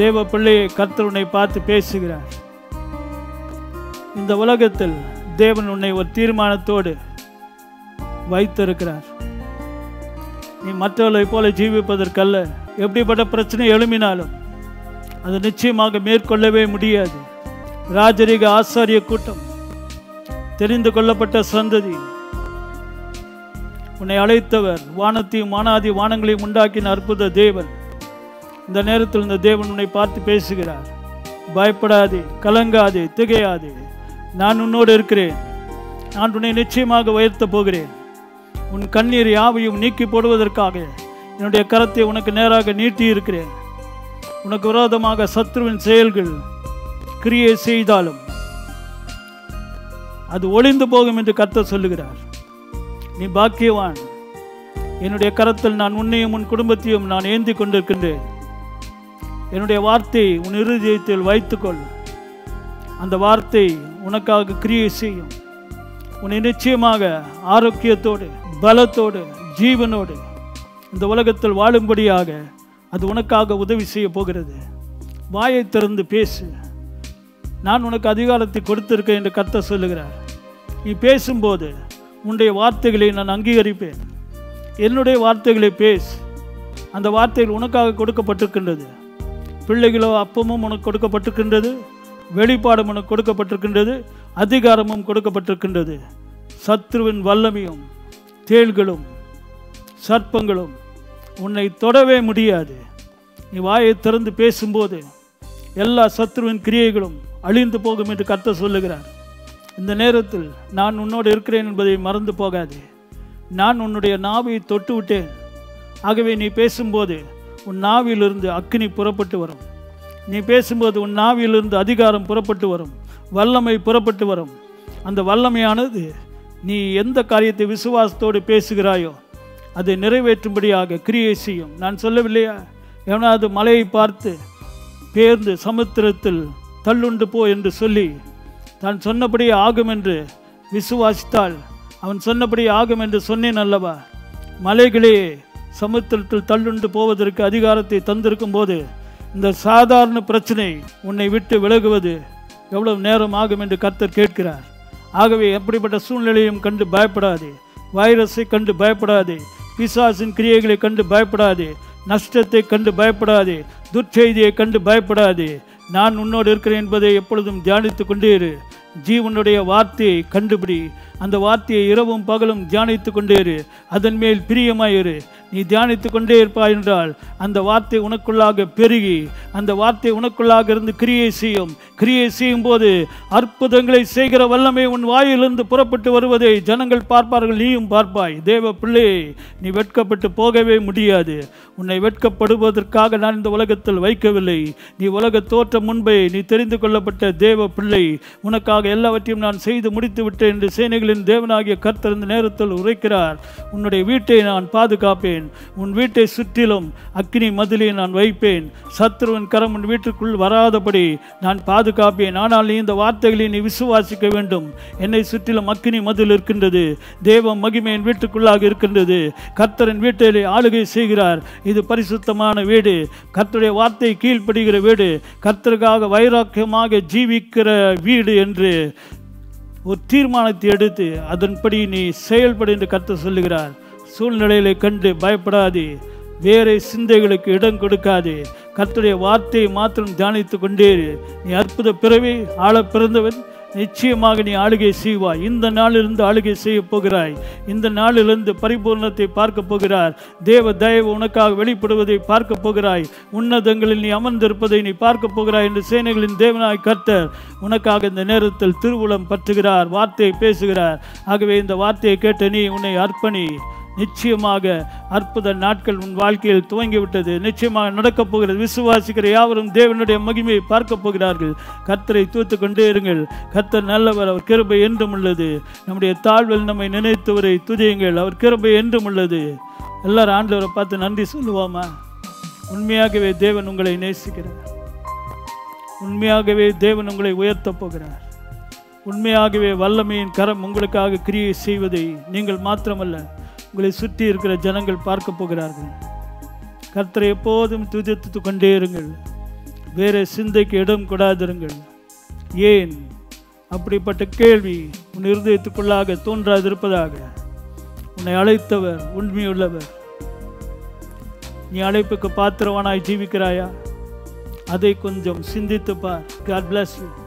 தேவ பிள்ளையை கர்த்தர் உன்னை பார்த்து பேசுகிறார் இந்த உலகத்தில் தேவன் உன்னை ஒரு தீர்மானத்தோடு வைத்திருக்கிறார் நீ மற்றவர்களை போல ஜீவிப்பதற்கல்ல எப்படிப்பட்ட பிரச்சனை எழும்பினாலும் அது நிச்சயமாக மேற்கொள்ளவே முடியாது ராஜரிக ஆசாரிய கூட்டம் தெரிந்து கொள்ளப்பட்ட சந்ததி உன்னை அழைத்தவர் வானத்தையும் வானாதி வானங்களையும் உண்டாக்கின அற்புத தேவன் இந்த நேரத்தில் இந்த தேவன் உன்னை பார்த்து பேசுகிறார் பயப்படாதே கலங்காதே திகையாதே நான் உன்னோடு இருக்கிறேன் நான் உன்னை நிச்சயமாக உயர்த்தப் போகிறேன் உன் கண்ணீர் யாவையும் நீக்கி போடுவதற்காக என்னுடைய கரத்தை உனக்கு நேராக நீட்டி இருக்கிறேன் உனக்கு விரோதமாக சத்ருவின் செயல்கள் கிரியை செய்தாலும் அது ஒளிந்து போகும் என்று கர்த்தர் சொல்லுகிறார் நீ பாக்கியவான் என்னுடைய கரத்தில் நான் உன்னையும் உன் குடும்பத்தையும் நான் ஏந்தி கொண்டிருக்கின்றேன் என்னுடைய வார்த்தை உன் இருதயத்தில் வைத்துக்கொள் அந்த வார்த்தை உனக்காக கிரியை செய்யும் உன்னை நிச்சயமாக ஆரோக்கியத்தோடு பலத்தோடு ஜீவனோடு இந்த உலகத்தில் வாழும்படியாக அது உனக்காக உதவி செய்ய போகிறது வாயை திறந்து பேசு நான் உனக்கு அதிகாரத்தை கொடுத்திருக்கேன் என்று கர்த்தர் சொல்லுகிறார் நீ பேசும்போது உன்னுடைய வார்த்தைகளை நான் அங்கீகரிப்பேன் என்னுடைய வார்த்தைகளை பேசு அந்த வார்த்தைகள் உனக்காக கொடுக்கப்பட்டிருக்கின்றது பிள்ளைகளோ அப்பமும் உனக்கு கொடுக்கப்பட்டிருக்கின்றது வெளிப்பாடும் உனக்கு கொடுக்கப்பட்டிருக்கின்றது அதிகாரமும் கொடுக்கப்பட்டிருக்கின்றது சத்ருவின் வல்லமையும் தேள்களும் சர்ப்பங்களும் உன்னை தொடவே முடியாது நீ வாயை திறந்து பேசும்போது எல்லா சத்ருவின் கிரியைகளும் அழிந்து போகும் என்று கர்த்தர் சொல்லுகிறார் இந்த நேரத்தில் நான் உன்னோடு இருக்கிறேன் என்பதை மறந்து போகாதே நான் உன்னுடைய நாவை தொட்டு விட்டேன் ஆகவே நீ பேசும்போது உன் நாவிலிருந்து அக்கினி புறப்பட்டு வரும் நீ பேசும்போது உன் நாவிலிருந்து அதிகாரம் புறப்பட்டு வரும் வல்லமை புறப்பட்டு வரும் அந்த வல்லமையானது நீ எந்த காரியத்தை விசுவாசத்தோடு பேசுகிறாயோ அதை நிறைவேற்றும்படியாக கிரியை செய்யும் நான் சொல்லவில்லையா எவனாவது மலையை பார்த்து பேர்ந்து சமுத்திரத்தில் தள்ளுண்டு போ என்று சொல்லி தான் சொன்னபடி ஆகும் என்று விசுவாசித்தால் அவன் சொன்னபடி ஆகும் என்று சொன்னேன் அல்லவா மலைகளே சமுத்திரத்தில் தள்ளுண்டு போவதற்கு அதிகாரத்தை தந்திருக்கும் போது இந்த சாதாரண பிரச்சனை உன்னை விட்டு விலகுவது எவ்வளவு நேரம் ஆகும் என்று கர்த்தர் கேட்கிறார் ஆகவே எப்படிப்பட்ட சூழ்நிலையும் கண்டு பயப்படாதே வைரஸை கண்டு பயப்படாதே பிசாசின் கிரியைகளை கண்டு பயப்படாதே நஷ்டத்தை கண்டு பயப்படாதே துர்ச்செய்தியை கண்டு பயப்படாதே நான் உன்னோடு இருக்கிறேன் என்பதை எப்பொழுதும் தியானித்துக் கொண்டே இரு ஜீவனுடைய வார்த்தையை கண்டுபிடி அந்த வார்த்தையை இரவும் பகலும் தியானித்துக் கொண்டே இரு அதன் மேல் பிரியமாயிரு நீ தியானித்துக் கொண்டே இருப்பாய் என்றால் அந்த வார்த்தை உனக்குள்ளாக பெருகி அந்த வார்த்தை உனக்குள்ளாக இருந்து கிரியை செய்யும் கிரியை செய்யும் போது அற்புதங்களை செய்கிற வல்லமை உன் வாயிலிருந்து புறப்பட்டு வருவதை ஜனங்கள் பார்ப்பார்கள் நீயும் பார்ப்பாய் தேவ பிள்ளையே நீ வெட்கப்பட்டு போகவே முடியாது உன்னை வெட்கப்படுவதற்காக நான் இந்த உலகத்தில் வைக்கவில்லை நீ உலக தோற்ற முன்பே நீ தெரிந்து கொள்ளப்பட்ட தேவ பிள்ளை உனக்காக எல்லாவற்றையும் நான் செய்து முடித்து விட்டேன் என்று சேனைகளின் தேவனாகிய கர்த்தர் இந்த நேரத்தில் உரைக்கிறார் உன்னுடைய வீட்டை நான் பாதுகாப்பேன் உன் வீட்டை சுற்றிலும் அக்கினி மதிலை நான் வைப்பேன் சத்ருவின் கரம் உன் வீட்டுக்குள் வராதபடி நான் பாதுகாப்பேன் ஆனால் நீ இந்த வார்த்தைகளை நீ விசுவாசிக்க வேண்டும் என்னை சுற்றிலும் அக்கினி மதில் இருக்கின்றது தேவ மகிமை என் வீட்டுக்குள்ளாக இருக்கின்றது கர்த்தரின் வீட்டிலே ஆளுகை செய்கிறார் இது பரிசுத்தமான வீடு கர்த்தருடைய வார்த்தை கீழ்ப்படுகிற வீடு கர்த்தருக்காக வைராக்கியமாக ஜீவிக்கிற வீடு என்று ஒரு தீர்மானத்தை எடுத்து அதன்படி நீ செயல்படு என்று கர்த்தர் சொல்லுகிறார் சூழ்நிலைகளை கண்டு பயப்படாதே வேறு சிந்தைகளுக்கு இடம் கொடுக்காதே கர்த்தருடைய வார்த்தையை மாத்திரம் தியானித்து கொண்டே இரு. நீ அற்புத பிறவி ஆள பிறந்தவன் நிச்சயமாக நீ ஆளுகை செய்வாய் இந்த நாளிலிருந்து ஆளுகை செய்ய போகிறாய் இந்த நாளிலிருந்து பரிபூர்ணத்தை பார்க்க போகிறார் தேவ தயவு உனக்காக வெளிப்படுவதை பார்க்க போகிறாய் உன்னதங்களில் நீ அமர்ந்திருப்பதை நீ பார்க்க போகிறாய் என்று சேனைகளின் தேவனாய் கர்த்தர் உனக்காக இந்த நேரத்தில் திருவுளம் பற்றுகிறார் வார்த்தையை பேசுகிறார் ஆகவே இந்த வார்த்தையை கேட்ட நீ உன்னை அர்ப்பணி நிச்சயமாக அற்புத நாட்கள் உன் வாழ்க்கையில் துவங்கிவிட்டது நிச்சயமாக நடக்கப் போகிறது விசுவாசிக்கிற யாவரும் தேவனுடைய மகிமையை பார்க்க போகிறார்கள் கர்த்தரை தூத்து கொண்டே இருங்கள் கர்த்தர் நல்லவர் அவர் கிருபை என்றும் உள்ளது நம்முடைய தாழ்வில் நம்மை நினைத்தவரை துதியுங்கள் அவர் கிருபை என்றும் உள்ளது எல்லாரும் ஆண்டவரை பார்த்து நன்றி சொல்லுவோமா உண்மையாகவே தேவன் உங்களை நேசிக்கிறார் உண்மையாகவே தேவன் உங்களை உயர்த்தப் போகிறார் உண்மையாகவே வல்லமையின் கரம் உங்களுக்காக கிரியை செய்வதை நீங்கள் மாத்திரமல்ல உங்களை சுற்றி இருக்கிற ஜனங்கள் பார்க்க போகிறார்கள் கர்த்தரை எப்போதும் துதித்து கொண்டே இருங்கள் வேற சிந்தைக்கு இடம் கொடாதிருங்கள் ஏன் அப்படிப்பட்ட கேள்வி உன் இருதயத்துக்குள்ளாக தோன்றாதிருப்பதாக உன்னை அழைத்தவர் உண்மையுள்ளவர் நீ அழைப்புக்கு பாத்திரவானாய் ஜீவிக்கிறாயா அதை கொஞ்சம் சிந்தித்து பார் காட் bless you